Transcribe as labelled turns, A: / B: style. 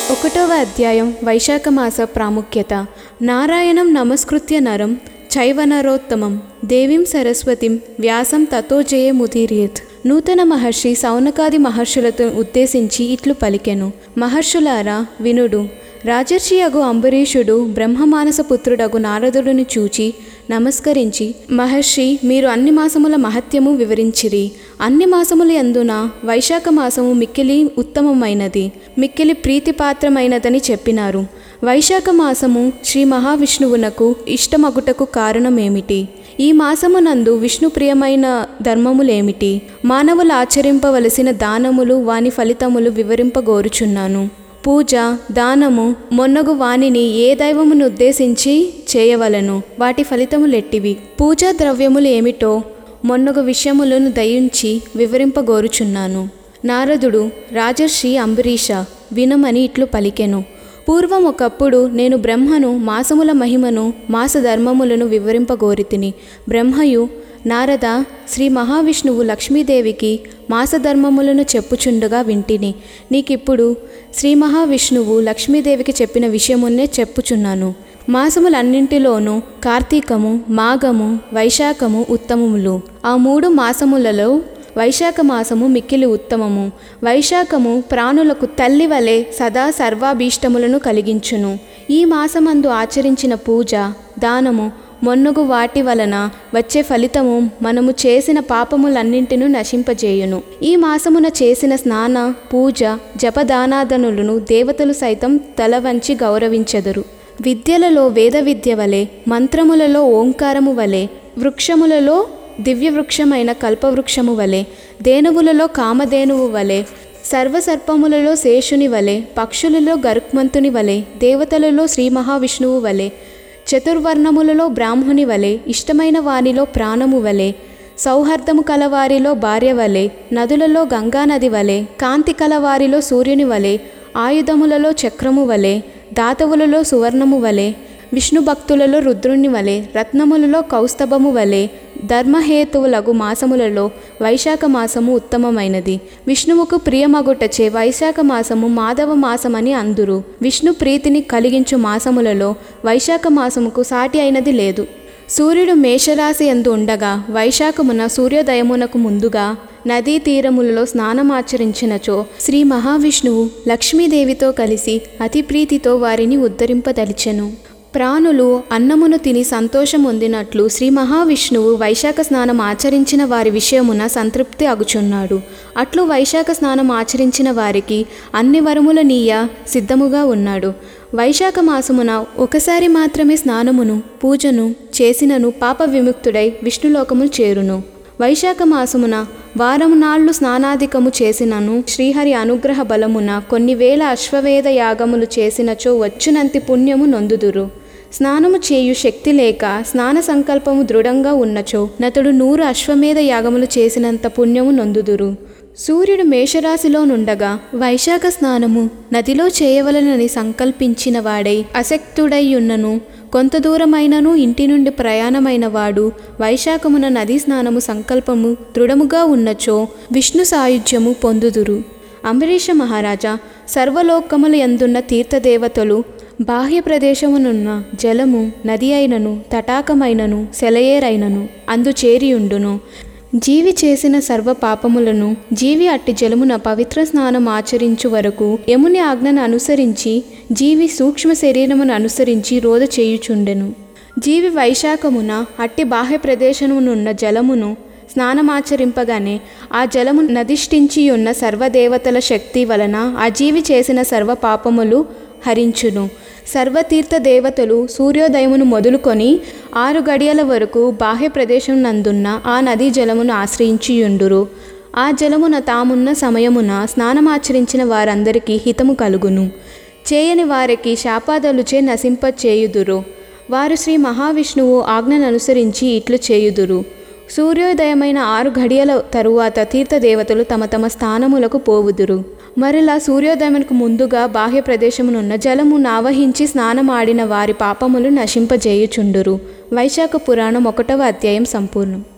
A: ఒకటవ అధ్యాయం వైశాఖ మాస ప్రాముఖ్యత నారాయణం నమస్కృత్య నరం చైవనరోత్తమం దేవీం సరస్వతిం వ్యాసం తతో జయముదీర్యత్ నూతన మహర్షి సౌనకాది మహర్షులతో ఉద్దేశించి ఇట్లు పలికెను మహర్షులారా వినుడు రాజర్షియగు అంబరీషుడు బ్రహ్మమానస పుత్రుడగు నారదుడిని చూచి నమస్కరించి మహర్షి మీరు అన్ని మాసముల మహత్యము వివరించిరి అన్ని మాసముల యందున వైశాఖ మాసము మిక్కిలి ఉత్తమమైనది మిక్కిలి ప్రీతిపాత్రమైనదని చెప్పినారు వైశాఖ మాసము శ్రీ మహావిష్ణువునకు ఇష్టమగుటకు కారణమేమిటి ఈ మాసమునందు విష్ణుప్రియమైన ధర్మములేమిటి మానవులు ఆచరింపవలసిన దానములు వాని ఫలితములు వివరింపగోరుచున్నాను పూజ దానము మొన్నగు వానిని ఏ దైవమును ఉద్దేశించి చేయవలను వాటి ఫలితములెట్టివి పూజా ద్రవ్యములు ఏమిటో మొన్నగు విషయములను దయించి వివరింపగోరుచున్నాను నారదుడు రాజర్షి అంబరీష వినమని ఇట్లు పలికెను పూర్వం ఒకప్పుడు నేను బ్రహ్మను మాసముల మహిమను మాస ధర్మములను వివరింపగోరితిని బ్రహ్మయు నారద శ్రీ మహావిష్ణువు లక్ష్మీదేవికి మాసధర్మములను చెప్పుచుండగా వింటిని నీకిప్పుడు శ్రీ మహావిష్ణువు లక్ష్మీదేవికి చెప్పిన విషయమున్నే చెప్పుచున్నాను మాసములన్నింటిలోనూ కార్తీకము మాఘము వైశాఖము ఉత్తమములు ఆ మూడు మాసములలో వైశాఖ మాసము మిక్కిలి ఉత్తమము వైశాఖము ప్రాణులకు తల్లి వలె సదా సర్వాభీష్టములను కలిగించును ఈ మాసమందు ఆచరించిన పూజ దానము మొన్నగు వాటి వలన వచ్చే ఫలితము మనము చేసిన పాపములన్నింటినూ నశింపజేయును ఈ మాసమున చేసిన స్నాన పూజ జపదానాదనులను దేవతలు సైతం తల వంచి గౌరవించెదరు విద్యలలో వేద విద్య వలె మంత్రములలో ఓంకారము వలె వృక్షములలో దివ్యవృక్షమైన కల్పవృక్షము వలె దేనువులలో కామధేనువు వలె సర్వసర్పములలో శేషుని వలె పక్షులలో గరుక్మంతుని వలె దేవతలలో శ్రీ మహావిష్ణువు వలె చతుర్వర్ణములలో బ్రాహ్మణి వలె ఇష్టమైన వానిలో ప్రాణము వలె సౌహార్దము కలవారిలో భార్య వలె నదులలో గంగానది వలె కాంతి కలవారిలో సూర్యుని వలె ఆయుధములలో చక్రము వలె దాతవులలో సువర్ణము వలె విష్ణు భక్తులలో రుద్రుని వలె రత్నములలో కౌస్తభము వలె ధర్మహేతువులగు మాసములలో వైశాఖ మాసము ఉత్తమమైనది విష్ణువుకు ప్రియమగుటచే వైశాఖ మాసము మాధవ మాసమని అందురు విష్ణు ప్రీతిని కలిగించు మాసములలో వైశాఖ మాసముకు సాటి అయినది లేదు సూర్యుడు మేషరాశి ఎందు ఉండగా వైశాఖమున సూర్యోదయమునకు ముందుగా నదీ తీరములలో స్నానమాచరించినచో శ్రీ మహావిష్ణువు లక్ష్మీదేవితో కలిసి అతి ప్రీతితో వారిని ఉద్ధరింపదలిచెను ప్రాణులు అన్నమును తిని సంతోషం పొందినట్లు శ్రీ మహావిష్ణువు వైశాఖ స్నానం ఆచరించిన వారి విషయమున సంతృప్తి అగుచున్నాడు అట్లు వైశాఖ స్నానం ఆచరించిన వారికి అన్ని వరముల నీయ సిద్ధముగా ఉన్నాడు వైశాఖ మాసమున ఒకసారి మాత్రమే స్నానమును పూజను చేసినను పాప విముక్తుడై విష్ణులోకములు చేరును వైశాఖ మాసమున వారం నాళ్ళు స్నానాధికము చేసినను శ్రీహరి అనుగ్రహ బలమున కొన్ని వేల అశ్వవేధ యాగములు చేసినచో వచ్చునంతి పుణ్యము నొందుదురు స్నానము చేయు శక్తి లేక స్నాన సంకల్పము దృఢంగా ఉన్నచో నతుడు నూరు అశ్వమేధ యాగములు చేసినంత పుణ్యము నొందుదురు సూర్యుడు మేషరాశిలో నుండగా వైశాఖ స్నానము నదిలో చేయవలనని సంకల్పించిన వాడై అసక్తుడైయున్నను కొంత దూరమైనను ఇంటి నుండి ప్రయాణమైన వాడు వైశాఖమున నదీ స్నానము సంకల్పము దృఢముగా ఉన్నచో విష్ణు సాయుధ్యము పొందుదురు అంబరీష మహారాజా సర్వలోకముల ఎందున్న తీర్థదేవతలు బాహ్య ప్రదేశమునున్న జలము నది అయినను తటాకమైనను సెలయేరైనను అందు చేరియుండును జీవి చేసిన సర్వ పాపములను జీవి అట్టి జలమున పవిత్ర స్నానం ఆచరించు వరకు యముని ఆజ్ఞను అనుసరించి జీవి సూక్ష్మ శరీరమును అనుసరించి రోధ చేయుచుండెను జీవి వైశాఖమున అట్టి బాహ్య ప్రదేశమునున్న జలమును స్నానమాచరింపగానే ఆ జలము నదిష్ఠించి ఉన్న సర్వదేవతల శక్తి వలన ఆ జీవి చేసిన సర్వ పాపములు హరించును సర్వతీర్థ దేవతలు సూర్యోదయమును మొదలుకొని ఆరు గడియల వరకు బాహ్య ప్రదేశం నందున్న ఆ నదీ జలమును ఆశ్రయించియుండురు ఆ జలమున తామున్న సమయమున స్నానమాచరించిన వారందరికీ హితము కలుగును చేయని వారికి శాపాదలుచే నశింపచేయుదురు వారు శ్రీ మహావిష్ణువు ఆజ్ఞను అనుసరించి ఇట్లు చేయుదురు సూర్యోదయమైన ఆరు ఘడియల తరువాత తీర్థదేవతలు తమ తమ స్థానములకు పోవుదురు మరలా సూర్యోదయమునకు ముందుగా బాహ్య ప్రదేశమునున్న జలము నావహించి స్నానమాడిన వారి పాపములు నశింపజేయుచుండురు వైశాఖ పురాణం ఒకటవ అధ్యాయం సంపూర్ణం